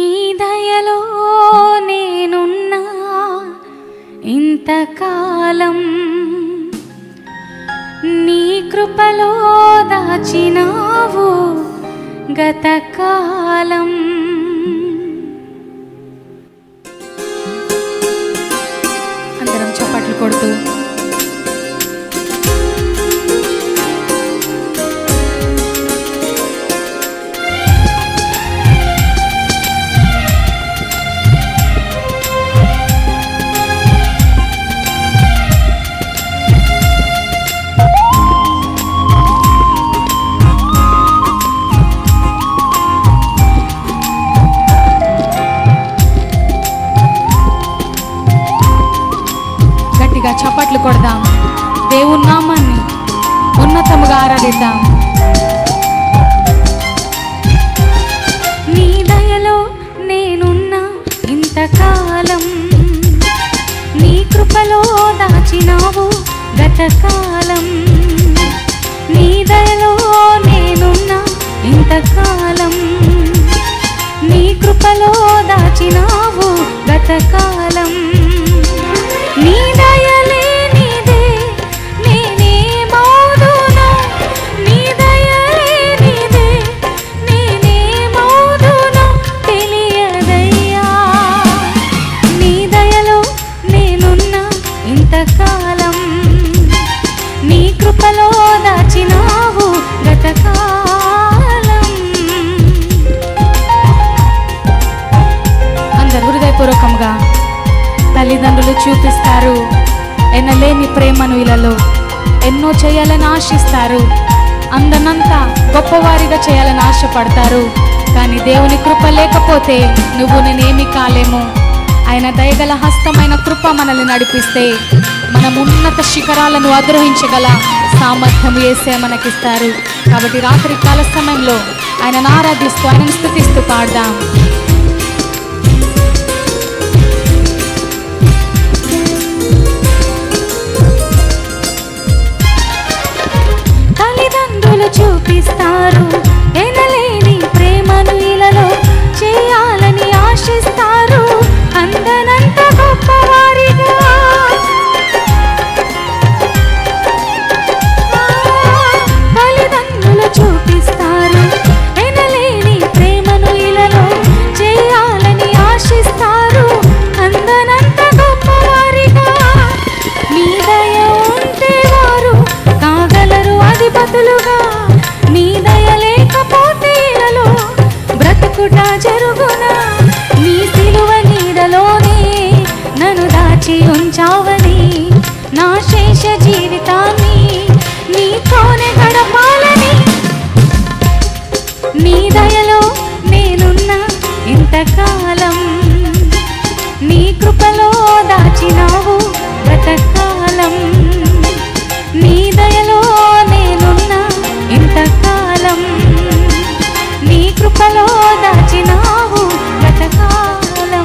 నీ దయలో నేనున్నా ఇంతకాలం నీ కృపలో దాచినావు గతకాలం అందరం చప్పట్లు కొడుతూ గట్టిగా చప్పట్లు కొడదాం దేవుని నామాన్ని ఉన్నతముగా ఆరాధిద్దాం నీ దయలో నేనున్నా ఇంతకాలం నీ కృపలో దాచినావు గతకాలం నీ దయలో నేనున్నా ఇంతకాలం నీ కృపలో దాచినావు గతకాలం నీ దయలే నీదే నేనేమవుదును నీ దయలే నీదే నేనేమవుదును తెలియదయ్యా నీ దయలో నేనున్నా ఇంతకాలం నీ కృపలో దాచినావు గతకాలం అందరు హృదయపూర్వకంగా తల్లిదండ్రులు చూపిస్తారు ఎనలేని ప్రేమను ఇలలో ఎన్నో చేయాలని ఆశిస్తారు అందనంతా గొప్పవారిగా చేయాలని ఆశపడతారు కానీ దేవుని కృప లేకపోతే నువ్వు నేనేమి కాలేము ఆయన దయగల హస్తమైన కృప మనల్ని నడిపిస్తే మనం ఉన్నత శిఖరాలను అధిరోహించగల సామర్థ్యం వేసే మనకిస్తారు కాబట్టి రాత్రి కాల సమయంలో ఆయనను ఆరాధిస్తూ ఆయనను స్థుతిస్తూ పాడదాం తల్లిదండ్రులు చూపిస్తారు ఎనలేని ప్రేమను ఇలలో చేయాలని ఆశిస్తారు అందనంత గొప్పవారిగా తల్లిదండ్రులు చూపిస్తారు ఎనలేని ప్రేమను ఇలలో చేయాలని ఆశిస్తారు అందనంత గొప్పవారిగా నీ దయ ఉంటే వారు కాగలరు అధిపతులుగా నీ దయ లేకపోతే ఇలలో బ్రతుకుట జరుగునా నీ సిలువ నీడలోనే నన్ను దాచి ఉంచావని నా శేష జీవితాన్ని నీతోనే గడపాలని నీ దయలో నేనున్నా ఇంతకాలం నీ కృపలో దాచినావు గతకాలం నీ దయలో నేనున్నా ఇంతకాలం నీ కృపలో దాచినావు గతకాలం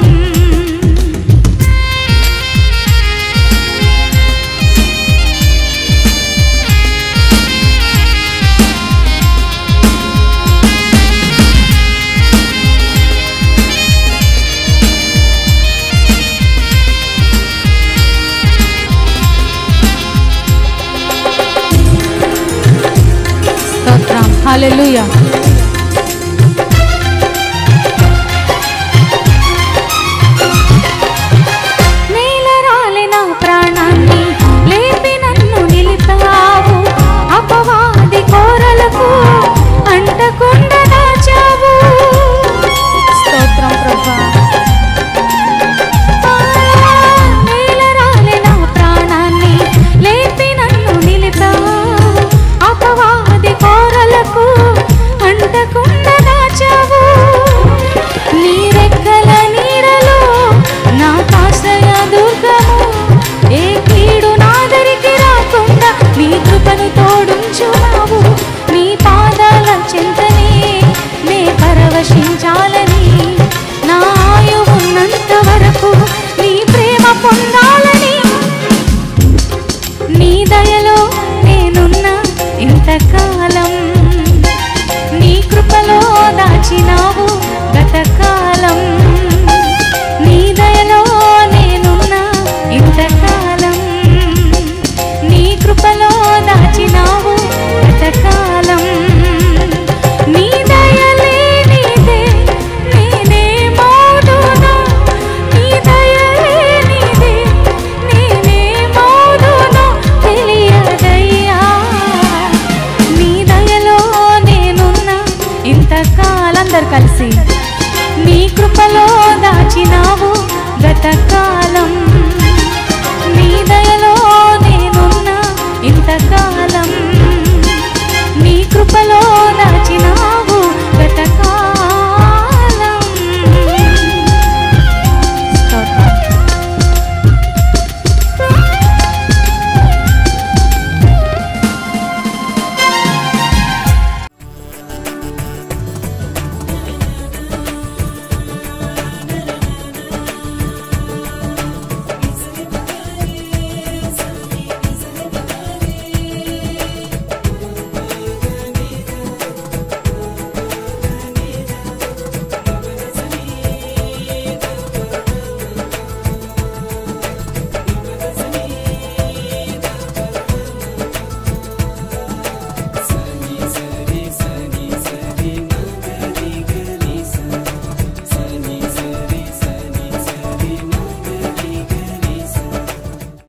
స్తోత్రం హల్లెలూయా నేలరాలిన ప్రాణాన్ని లేపి నన్ను నిలిపావు అపవాది కోరలకు అంటకుండా దాచావు స్తోత్రం ప్రభా నేలరాలిన ప్రాణాన్ని లేపి నన్ను నిలిపావు అపవాది కోరలకు కృపలో దాచినా